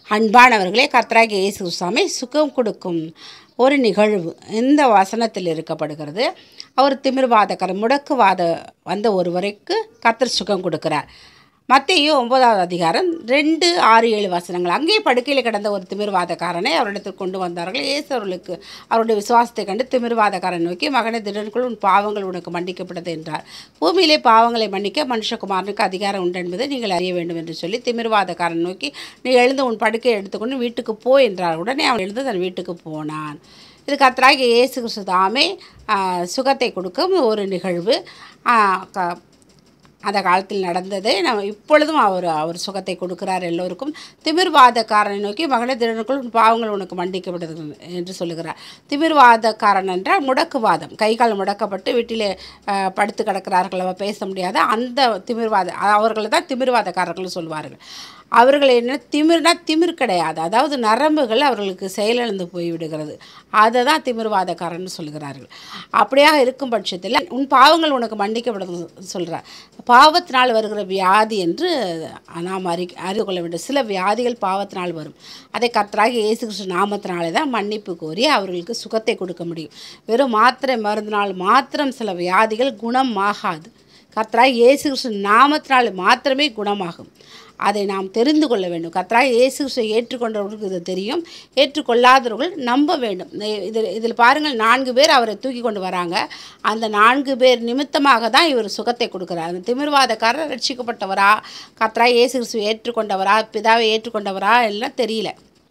அன்பானவர்களே கர்த்தராகிய இயேசு சாமி சுகம் கொடுக்கும் ஒரு நிகழ்வு இந்த வசனத்தில் இருக்கப்படுகிறது அவர் திமிர்வாதக்கர் முடக்குவாத வந்த ஒருவருக்கு கர்த்தர் சுகம் கொடுக்கிறார் மத்தேயு ஒன்பதாவது அதிகாரம் ரெண்டு ஆறு ஏழு வசனங்கள் அங்கேயே படுக்கையில் கிடந்த ஒரு திமிர்வாதக்காரனை அவரிடத்தில் கொண்டு வந்தார்கள் இயேசு அவர்களுக்கு அவருடைய விசுவாசத்தை கண்டு திமிர்வாதக்காரன் நோக்கி மகனை திடனுக்குள் உன் பாவங்கள் உனக்கு மன்னிக்கப்பட்டது என்றார் பூமியிலே பாவங்களை மன்னிக்க மனுஷகுமாரனுக்கு அதிகாரம் உண்டு என்பதை நீங்கள் அறிய வேண்டும் என்று சொல்லி திமிர்வாதக்காரன் நோக்கி நீ எழுந்து உன் படுக்கையை எடுத்துக்கொண்டு வீட்டுக்கு போ என்றார் உடனே அவன் எழுந்து தன் வீட்டுக்கு போனான் இது கர்த்தராகிய இயேசு கிறிஸ்து தாமே ஆ, சுகத்தை கொடுக்கும் ஒரு நிகழ்வு ஆ, க- அந்த காலத்தில் நடந்தது நம்ம இப்பொழுதும் அவர் அவர் சுகத்தை கொடுக்கிறார் எல்லோருக்கும் திமிர்வாதக்காரனை நோக்கி மகனே திறனுக்குள் உன் பாவங்கள் உனக்கு மன்னிக்கப்படுது என்று சொல்லுகிறார் திமிர்வாதக்காரன் என்றால் முடக்குவாதம் கை கால் முடக்கப்பட்டு வீட்டிலே அஹ், படுத்து கிடக்கிறார்கள் அவ பேச முடியாத அந்த திமிர்வாத அவர்களை தான் திமிர்வாதக்காரர்கள் சொல்வார்கள் அவர்கள் என்ன திமிர்னா திமிர் கிடையாது அதாவது நரம்புகள் அவர்களுக்கு செயலிழந்து போய்விடுகிறது அதை தான் திமிர்வாதக்காரன்னு சொல்கிறார்கள் அப்படியாக இருக்கும் பட்சத்தில் உன் பாவங்கள் உனக்கு மன்னிக்கப்படும் சொல்கிறார் பாவத்தினால் வருகிற வியாதி என்று நாம் அறி அறிந்து கொள்ள வேண்டும் சில வியாதிகள் பாவத்தினால் வரும் அதை கர்த்தராகி இயேசு கிறிஸ்து நாமத்தினாலே தான் மன்னிப்பு கோரி அவர்களுக்கு சுகத்தை கொடுக்க முடியும் வெறும் மாத்திரை மருந்தினால் மாத்திரம் சில வியாதிகள் குணமாகாது கர்த்தராய் இயேசு கிறிஸ்து நாமத்தினால் மாத்திரமே குணமாகும் அதை நாம் தெரிந்து கொள்ள வேண்டும் கர்த்தராய் இயேசு கிறிஸ்துவை ஏற்றுக்கொண்டவர்களுக்கு இது தெரியும் ஏற்றுக்கொள்ளாதவர்கள் நம்ப வேண்டும் இ- இதில் இதில் பாருங்கள் நான்கு பேர் அவரை தூக்கி கொண்டு வராங்க அந்த நான்கு பேர் நிமித்தமாக தான் இவர் சுகத்தை கொடுக்குறார் அந்த திமிர்வாதக்காரர் ரட்சிக்கப்பட்டவரா கர்த்தராய் இயேசு கிறிஸ்துவை ஏற்றுக்கொண்டவரா பிதாவை ஏற்றுக்கொண்டவரா எல்லாம் தெரியல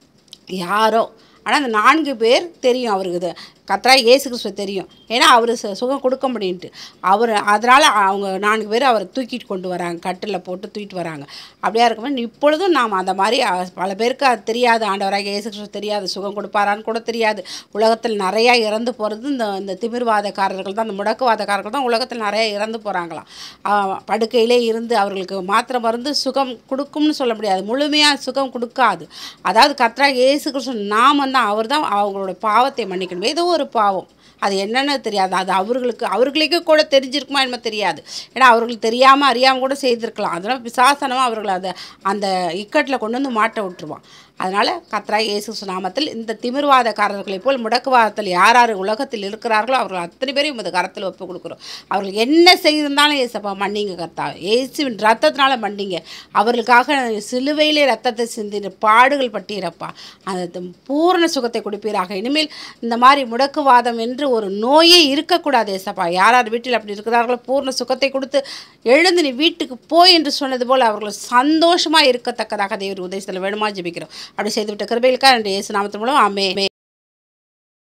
யாரோ ஆனால் அந்த நான்கு பேர் தெரியும் அவருக்கு இது கத்ரா இயேசு கிறிஸ்துவ தெரியும் ஏன்னா அவர் சுகம் கொடுக்க முடியுன்ட்டு அவர் அதனால் அவங்க நான்கு பேர் அவரை தூக்கிட்டு கொண்டு வராங்க கட்டில் போட்டு தூக்கிட்டு வராங்க அப்படியா இருக்கும்போது இப்பொழுதும் நாம் அந்த மாதிரி அஹ், பல பேருக்கு அது தெரியாது ஆண்டவராக இயேசு கிறிஸ்து தெரியாது சுகம் கொடுப்பாரான்னு கூட தெரியாது உலகத்தில் நிறையா இறந்து போகிறது இந்த இந்த திமிர்வாதக்காரர்கள் தான் இந்த முடக்குவாதக்காரர்கள் தான் உலகத்தில் நிறைய இறந்து போகிறாங்களாம் படுக்கையிலே இருந்து அவர்களுக்கு மாத்திரை மருந்து சுகம் கொடுக்கும்னு சொல்ல முடியாது முழுமையாக சுகம் கொடுக்காது அதாவது கத்ரா இயேசு கிறிஸ்து நாமம் தான் அவர் தான் அவங்களோட பாவத்தை மன்னிக்கணும் ஏதோ ஒரு பாவம் அது என்னன்னு தெரியாது அது அவர்களுக்கு அவர்களுக்கே கூட தெரிஞ்சிருக்குமா என்னமோ தெரியாது ஏன்னா அவர்களுக்கு தெரியாமல் அறியாமல் கூட செய்திருக்கலாம் அதனால் பிசாசனமாக அவர்கள் அதை அந்த இக்கட்டில் கொண்டு வந்து மாட்ட விட்டுருவான் அதனால் கத்ரா இயேசு கிறிஸ்து நாமத்தில் இந்த திமிர்வாதக்காரர்களைப் போல் முடக்குவாதத்தில் யார் யார் உலகத்தில் இருக்கிறார்களோ அவர்கள் அத்தனை பேரையும் உமது கரத்தில் ஒப்பு கொடுக்குறோம் அவர்கள் என்ன செய்திருந்தாலும் ஏசப்பா மன்னிங்க கர்த்தா இயேசுவின் ரத்தத்தினால மன்னிங்க அவர்களுக்காக சிலுவையிலே ரத்தத்தை சிந்தின பாடுகள் பட்டீரப்பா அந்த த- பூரண சுகத்தை கொடுப்பீராக இனிமேல் இந்த மாதிரி முடக்குவாதம் என்று ஒரு நோயே இருக்கக்கூடாது ஏசப்பா யார் யார் வீட்டில் அப்படி இருக்கிறார்களோ பூர்ண சுகத்தை கொடுத்து எழுந்து நீ வீட்டுக்கு போய் என்று சொன்னது போல் அவர்கள் சந்தோஷமாக இருக்கத்தக்கதாக தேவர் உதயத்தில் வேணுமா ஜெபிக்கிறோம் அப்படி செய்துவிட்ட கிருபைகளுக்காக இயேசு நாமத்தின் மூலம் ஆமே